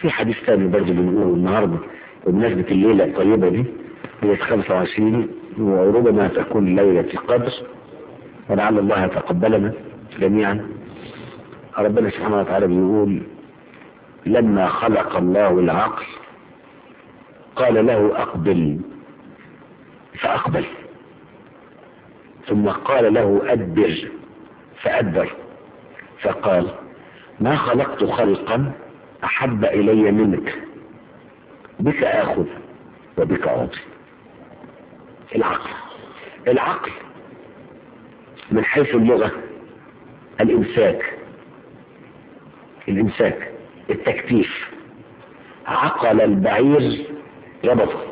في حديث ثاني برضه بنقوله النهارده بمناسبة الليلة الطيبة دي هي 25 وربما تكون ليلة القدر ولعل الله يتقبلنا جميعا ربنا سبحانه وتعالى بيقول لما خلق الله العقل قال له أقبل فأقبل ثم قال له أدبر فأدبر فقال ما خلقت خلقا أحب إلي منك بك آخذ وبك أعطي العقل العقل من حيث اللغة الإمساك الإمساك التكتيف عقل البعير ربطه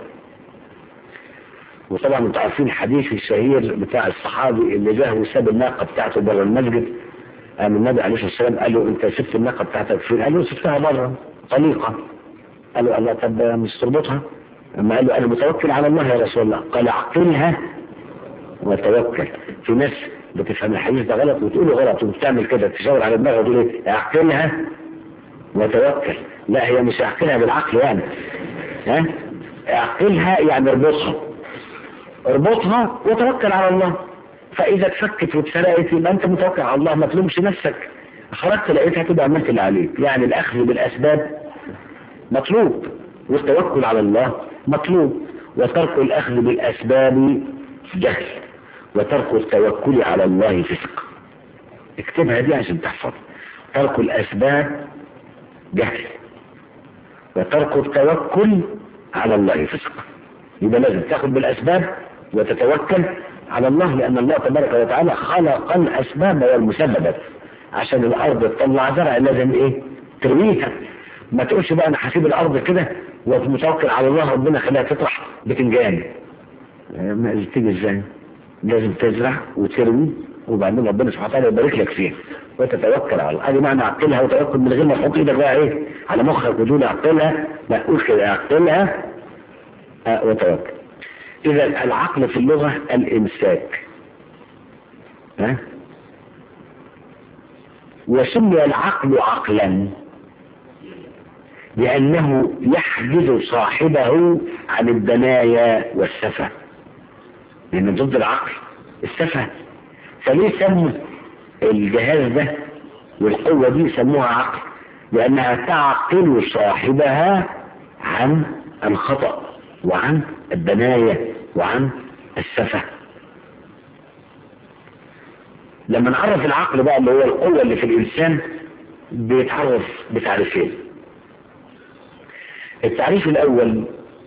وطبعا انتوا عارفين الحديث الشهير بتاع الصحابي اللي جه وساب الناقه بتاعته بره المسجد قام النبي عليه الصلاه والسلام قال له انت سبت الناقه بتاعتك فين؟ قال له سبتها بره طليقه قال له الله طب مش تربطها؟ اما قال له انا متوكل على الله يا رسول الله قال عقلها وتوكل في ناس بتفهم الحديث ده غلط وتقوله غلط وبتعمل كده تشاور على دماغها وتقول ايه اعقلها وتوكل لا هي مش اعقلها بالعقل يعني ها اعقلها يعني اربطها اربطها وتوكل على الله فاذا اتفكت واتسرقت يبقى انت متوكل على الله ما تلومش نفسك خرجت لقيتها تبقى عملت اللي عليك يعني الاخذ بالاسباب مطلوب والتوكل على الله مطلوب وترك الاخذ بالاسباب جهل وترك التوكل على الله فسق اكتبها دي عشان تحفظ ترك الاسباب جهل وترك التوكل على الله فسق يبقى لازم تاخد بالاسباب وتتوكل على الله لان الله تبارك وتعالى خلق الاسباب والمسببات عشان الارض تطلع زرع لازم ايه ترويها ما تقولش بقى انا هسيب الارض كده ومتوكل على الله ربنا خليها تطرح بتنجان ما تيجي ازاي لازم تزرع وتروي وبعدين ربنا سبحانه وتعالى يبارك لك فيها وتتوكل على الله ادي معنى عقلها وتوكل من غير ما تحط ايدك بقى ايه على مخك وتقول اعقلها لا قول كده اعقلها آه وتوكل اذا العقل في اللغه الامساك ها وسمي العقل عقلا لأنه يحجز صاحبه عن الدنايا والسفة لأن ضد العقل السفة فليه سموا الجهاز ده والقوة دي سموها عقل لأنها تعقل صاحبها عن الخطأ وعن الدنايا وعن السفة لما نعرف العقل بقى اللي هو القوة اللي في الإنسان بيتعرف بتعريفين التعريف الأول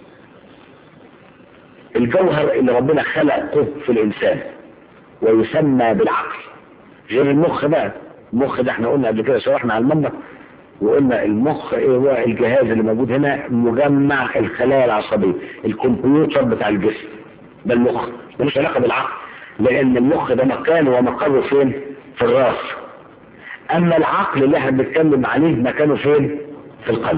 الجوهر اللي ربنا خلقه في الإنسان ويسمى بالعقل غير المخ بقى المخ ده احنا قلنا قبل كده شرحنا على المنبر وقلنا المخ ايه هو الجهاز اللي موجود هنا مجمع الخلايا العصبية الكمبيوتر بتاع الجسم ده المخ ملوش علاقة بالعقل لان المخ ده مكانه ومقره فين في الراس اما العقل اللي احنا بنتكلم عليه مكانه فين في القلب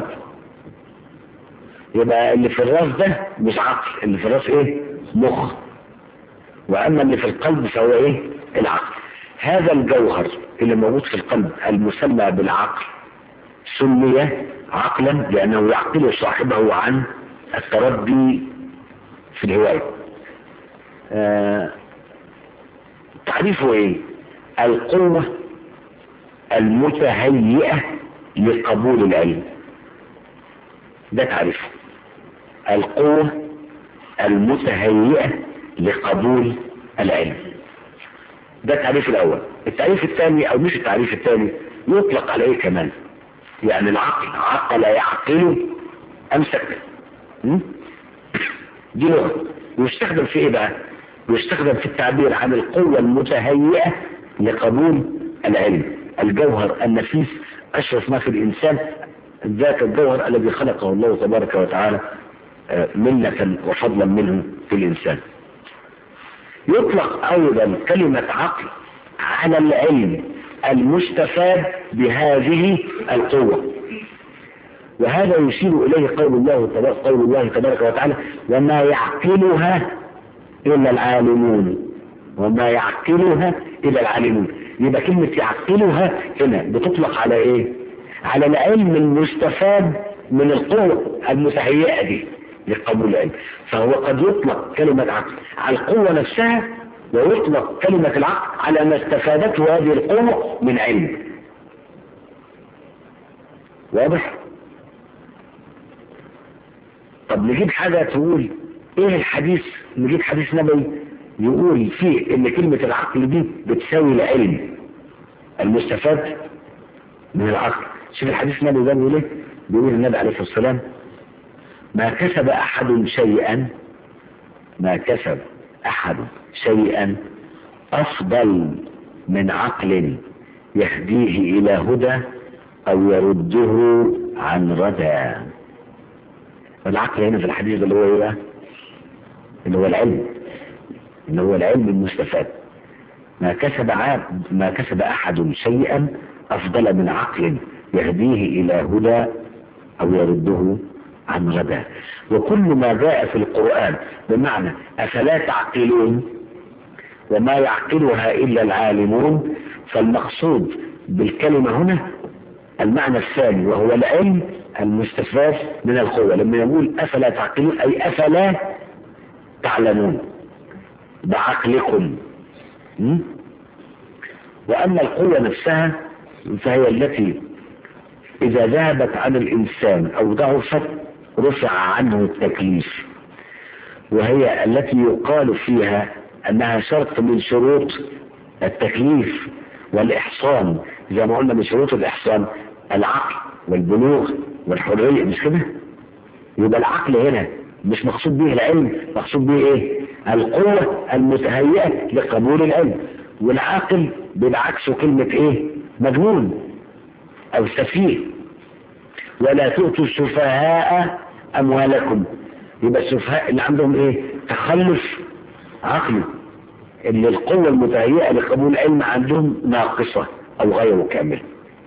يبقى اللي في الراس ده مش عقل اللي في الراس ايه مخ واما اللي في القلب فهو ايه العقل هذا الجوهر اللي موجود في القلب المسمى بالعقل سمي عقلا لانه يعقل صاحبه عن التردي في الهوايه آه تعريفه ايه القوة المتهيئة لقبول العلم ده تعريفه القوة المتهيئة لقبول العلم ده التعريف الاول التعريف الثاني او مش التعريف الثاني يطلق على ايه كمان يعني العقل عقل يعقل امسك دي لغة ويستخدم في ايه بقى يستخدم في التعبير عن القوة المتهيئة لقبول العلم الجوهر النفيس أشرف ما في الإنسان ذاك الجوهر الذي خلقه الله تبارك وتعالى منة وفضلا منه في الإنسان يطلق أيضا كلمة عقل على العلم المستفاد بهذه القوة وهذا يشير إليه قول الله تبارك, قول الله تبارك وتعالى وما يعقلها إلا العالمون وما يعقلها إلا العالمون يبقى كلمة يعقلها هنا بتطلق على إيه على العلم المستفاد من القوة المتهيئة دي لقبول العلم فهو قد يطلق كلمة عقل على القوة نفسها ويطلق كلمة العقل على ما استفادته هذه القوة من علم واضح طب نجيب حاجة تقول ايه الحديث نجيب حديث نبوي يقول فيه ان كلمة العقل دي بتساوي العلم المستفاد من العقل شوف الحديث النبوي ده بيقول ايه بيقول النبي عليه الصلاة والسلام ما كسب احد شيئا ما كسب احد شيئا افضل من عقل يهديه الى هدى او يرده عن ردى العقل هنا في الحديث اللي هو ايه بقى اللي هو العلم اللي هو العلم المستفاد ما كسب عبد ما كسب احد شيئا افضل من عقل يهديه الى هدى او يرده عن ردى وكل ما جاء في القرآن بمعنى افلا تعقلون وما يعقلها الا العالمون فالمقصود بالكلمة هنا المعنى الثاني وهو العلم المستفاد من القوة لما يقول أفلا تعقلون أي أفلا تعلمون بعقلكم م? وأما القوة نفسها فهي التي إذا ذهبت عن الإنسان أو ضعفت رفع عنه التكليف وهي التي يقال فيها أنها شرط من شروط التكليف والإحصان زي ما قلنا من شروط الإحصان العقل والبلوغ والحرية مش كده يبقى العقل هنا مش مقصود به العلم مقصود به ايه القوة المتهيئة لقبول العلم والعاقل بالعكس كلمة ايه مجنون او سفيه ولا تؤتوا السفهاء اموالكم يبقى السفهاء اللي عندهم ايه تخلف عقلي اللي القوة المتهيئة لقبول العلم عندهم ناقصة او غير كامل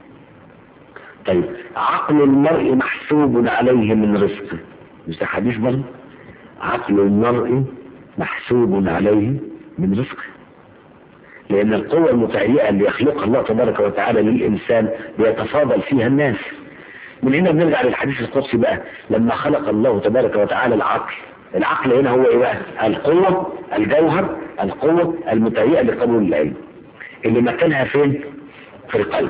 طيب عقل المرء محسوب عليه من رزقه مش ده حديث برضه عقل المرء محسوب عليه من رزقه لأن القوة المتهيئة اللي يخلقها الله تبارك وتعالى للإنسان بيتفاضل فيها الناس من هنا بنرجع للحديث القدسي بقى لما خلق الله تبارك وتعالى العقل العقل هنا هو ايه بقى القوة الجوهر القوة المتهيئة لقبول العلم اللي مكانها فين في القلب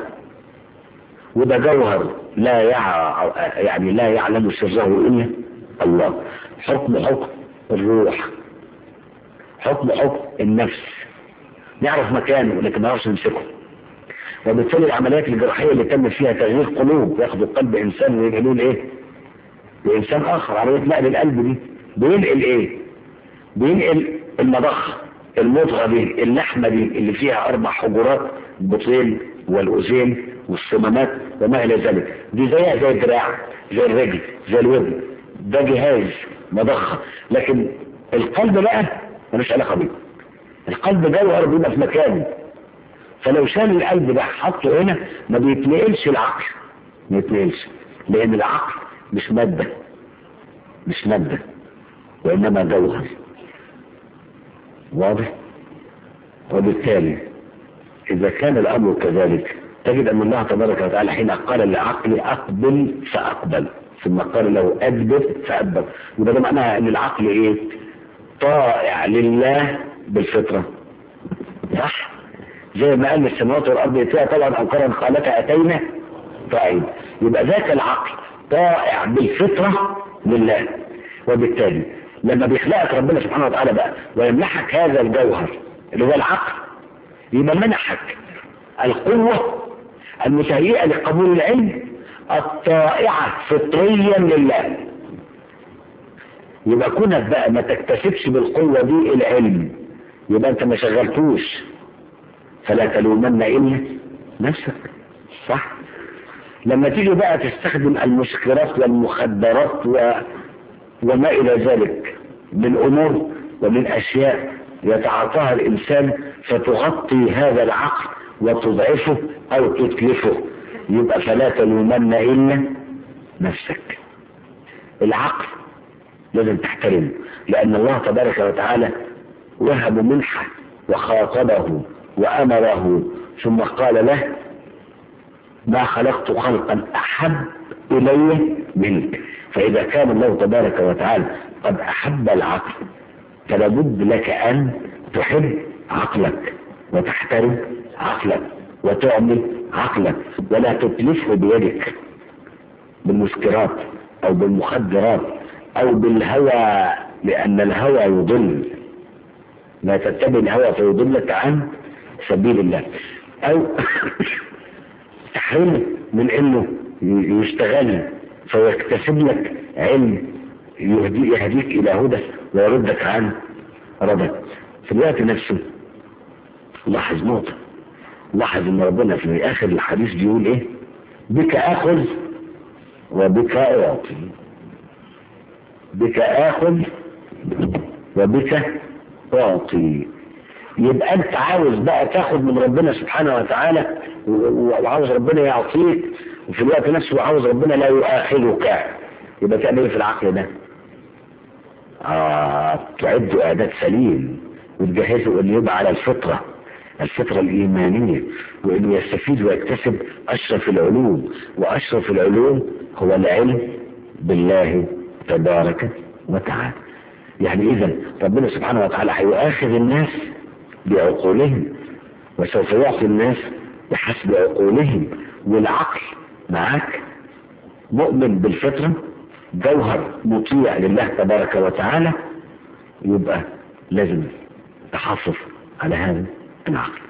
وده جوهر لا يع... يعني لا يعلم سره الا الله حكم حكم الروح حكم حكم النفس نعرف مكانه لكن ما نعرفش نمسكه وبالتالي العمليات الجراحيه اللي تم فيها تغيير قلوب ياخدوا قلب انسان وينقلوه لايه؟ لانسان اخر عمليه نقل القلب دي بينقل ايه؟ بينقل المضخه المضغه دي اللحمه دي اللي فيها اربع حجرات البطين والاذين والصمامات وما الى ذلك دي زيها زي الدراع زي الرجل زي الودن ده جهاز مضخه لكن القلب بقى ملوش علاقه بيه القلب جوهر بيبقى في مكانه فلو شال القلب ده حطه هنا ما بيتنقلش العقل ما يتنقلش لان العقل مش ماده مش ماده وانما جوهر واضح وبالتالي اذا كان الامر كذلك تجد ان الله تبارك وتعالى حين قال للعقل اقبل فاقبل ثم قال له ادبر فادبر وده ده معناها ان العقل ايه طائع لله بالفطره صح زي ما قال السماوات والارض يتيها طبعا انكرا قالتا اتينا طائعين يبقى ذاك العقل طائع بالفطره لله وبالتالي لما بيخلقك ربنا سبحانه وتعالى بقى ويمنحك هذا الجوهر اللي هو العقل يبقى منحك القوة المتهيئة لقبول العلم الطائعة فطريا لله يبقى كونك بقى ما تكتسبش بالقوة دي العلم يبقى انت ما شغلتوش فلا تلومن الا نفسك صح لما تيجي بقى تستخدم المسكرات والمخدرات و... وما الى ذلك من امور ومن اشياء يتعاطاها الانسان فتغطي هذا العقل وتضعفه او تتلفه يبقى فلا تلومن الا نفسك العقل لازم تحترمه لان الله تبارك وتعالى وهب منحه وخاطبه وامره ثم قال له ما خلقت خلقا أحب إلي منك فإذا كان الله تبارك وتعالى قد أحب العقل فلا بد لك أن تحب عقلك وتحترم عقلك وتعمل عقلك ولا تتلفه بيدك بالمسكرات أو بالمخدرات أو بالهوى لأن الهوى يضل لا تتبع الهوى فيضلك عن سبيل الله أو تحرمه من انه يشتغل فيكتسب لك علم يهدي يهديك الى هدى ويردك عن ربك في الوقت نفسه لاحظ نقطة لاحظ ان ربنا في اخر الحديث بيقول ايه بك اخذ وبك اعطي بك اخذ وبك اعطي يبقى انت عاوز بقى تاخد من ربنا سبحانه وتعالى وعاوز ربنا يعطيك وفي الوقت نفسه عاوز ربنا لا يؤاخذك يبقى تعمل ايه في العقل ده؟ آه تعد اعداد سليم وتجهزه انه يبقى على الفطره الفطره الايمانيه وانه يستفيد ويكتسب اشرف العلوم واشرف العلوم هو العلم بالله تبارك وتعالى يعني اذا ربنا سبحانه وتعالى هيؤاخذ الناس بعقولهم وسوف يعطي الناس بحسب عقولهم والعقل معاك مؤمن بالفطرة جوهر مطيع لله تبارك وتعالى يبقى لازم تحافظ على هذا العقل